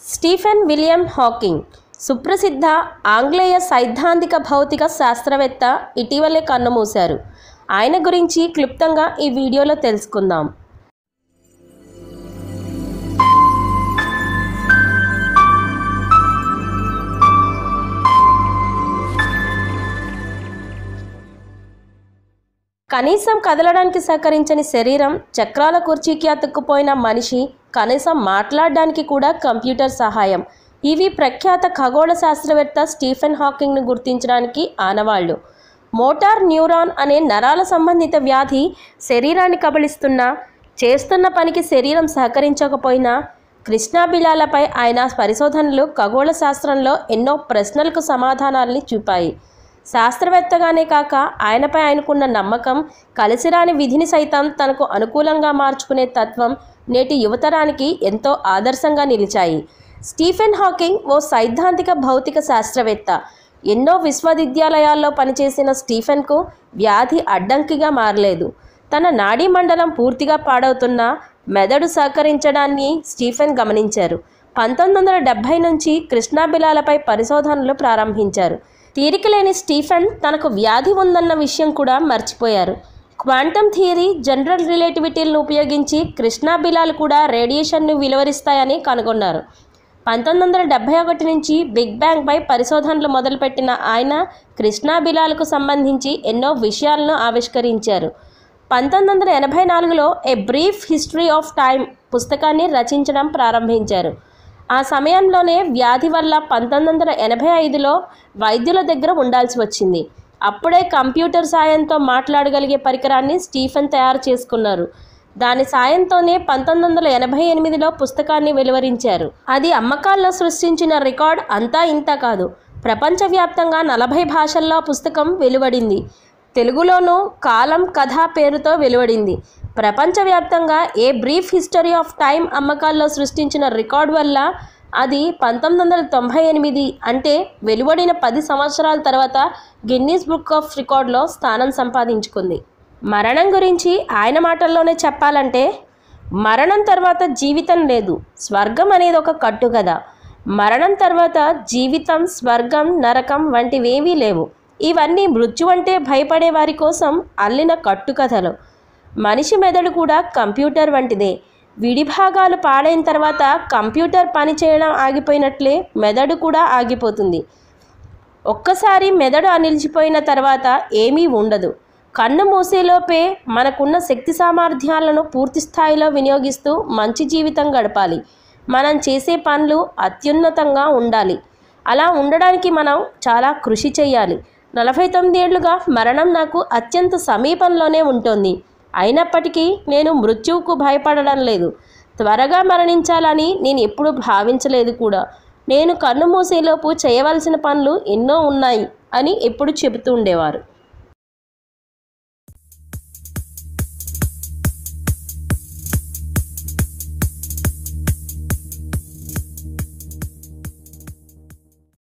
Stephen William Hawking సుప్రసిద్ధ ఆంగ్లేయ సైద్ధాంతిక భౌతిక శాస్త్రవేత్త ఇటీవలే కన్నుమూశారు ఆయన గురించి క్లుప్తంగా ఈ వీడియోలో తెలుసుకుందాం కనీసం కదలడానికి సహకరించని శరీరం చక్రాల కుర్చీకి అతుక్కుపోయిన మనిషి కనీసం మాట్లాడడానికి కూడా కంప్యూటర్ సహాయం ఇవి ప్రఖ్యాత ఖగోళ శాస్త్రవేత్త స్టీఫెన్ హాకింగ్ను గుర్తించడానికి ఆనవాళ్లు మోటార్ న్యూరాన్ అనే నరాల సంబంధిత వ్యాధి శరీరాన్ని కబళిస్తున్న చేస్తున్న పనికి శరీరం సహకరించకపోయినా కృష్ణాబిలాలపై ఆయన పరిశోధనలు ఖగోళ శాస్త్రంలో ఎన్నో ప్రశ్నలకు సమాధానాల్ని చూపాయి శాస్త్రవేత్తగానే కాక ఆయనపై ఆయనకున్న నమ్మకం కలిసిరాని విధిని సైతం తనకు అనుకూలంగా మార్చుకునే తత్వం నేటి యువతరానికి ఎంతో ఆదర్శంగా నిలిచాయి స్టీఫెన్ హాకింగ్ ఓ సైద్ధాంతిక భౌతిక శాస్త్రవేత్త ఎన్నో విశ్వవిద్యాలయాల్లో పనిచేసిన స్టీఫెన్కు వ్యాధి అడ్డంకిగా మారలేదు తన నాడీ మండలం పూర్తిగా పాడవుతున్న మెదడు సహకరించడాన్ని స్టీఫెన్ గమనించారు పంతొమ్మిది వందల డెబ్భై నుంచి కృష్ణాబిలాలపై పరిశోధనలు ప్రారంభించారు తీరిక లేని స్టీఫెన్ తనకు వ్యాధి ఉందన్న విషయం కూడా మర్చిపోయారు క్వాంటమ్ థియరీ జనరల్ రిలేటివిటీలను ఉపయోగించి కృష్ణాబిలాలు కూడా రేడియేషన్ను విలువరిస్తాయని కనుగొన్నారు పంతొమ్మిది వందల డెబ్భై ఒకటి నుంచి బిగ్ బ్యాంగ్పై పరిశోధనలు మొదలుపెట్టిన ఆయన కృష్ణాబిలాలకు సంబంధించి ఎన్నో విషయాలను ఆవిష్కరించారు పంతొమ్మిది వందల ఎనభై నాలుగులో a brief history of time పుస్తకాన్ని రచించడం ప్రారంభించారు ఆ సమయంలోనే వ్యాధి వల్ల పంతొమ్మిది వందల ఎనభై ఐదులో వైద్యుల దగ్గర ఉండాల్సి వచ్చింది అప్పుడే కంప్యూటర్ సాయంతో మాట్లాడగలిగే పరికరాన్ని స్టీఫెన్ తయారు చేసుకున్నారు దాని సాయంతోనే పంతొమ్మిది వందల ఎనభై ఎనిమిదిలో పుస్తకాన్ని వెలువరించారు అది అమ్మకాల్లో సృష్టించిన రికార్డ్ అంతా ఇంత కాదు ప్రపంచవ్యాప్తంగా నలభై భాషల్లో పుస్తకం వెలువడింది తెలుగులోనూ కాలం కథ పేరుతో వెలువడింది ప్రపంచవ్యాప్తంగా a brief history of time అమ్మకాల్లో సృష్టించిన రికార్డ్ వల్ల అది పంతొమ్మిది వందల తొంభై ఎనిమిది అంటే వెలువడిన పది సంవత్సరాల తర్వాత గిన్నీస్ బుక్ ఆఫ్ రికార్డ్లో స్థానం సంపాదించుకుంది మరణం గురించి ఆయన మాటల్లోనే చెప్పాలంటే మరణం తర్వాత జీవితం లేదు స్వర్గం అనేది ఒక కట్టుకథ మరణం తర్వాత జీవితం స్వర్గం నరకం వంటివేవీ లేవు ఇవన్నీ మృత్యు అంటే భయపడే వారి కోసం అల్లిన కట్టుకథలు మనిషి మెదడు కూడా కంప్యూటర్ వంటిదే విడిభాగాలు పాడైన తర్వాత కంప్యూటర్ పని చేయడం ఆగిపోయినట్లే మెదడు కూడా ఆగిపోతుంది ఒక్కసారి మెదడు నిలిచిపోయిన తర్వాత ఏమీ ఉండదు కన్ను మూసేలోపే మనకున్న శక్తి సామర్థ్యాలను పూర్తి స్థాయిలో వినియోగిస్తూ మంచి జీవితం గడపాలి మనం చేసే పనులు అత్యున్నతంగా ఉండాలి అలా ఉండడానికి మనం చాలా కృషి చేయాలి నలభై తొమ్మిది ఏళ్లుగా మరణం నాకు అత్యంత సమీపంలోనే ఉంటుంది అయినప్పటికీ నేను మృత్యువుకు భయపడడం లేదు త్వరగా మరణించాలని నేను ఎప్పుడూ భావించలేదు కూడా నేను కన్ను మూసేలోపు చేయవలసిన పనులు ఎన్నో ఉన్నాయి అని ఎప్పుడు చెబుతూ ఉండేవారు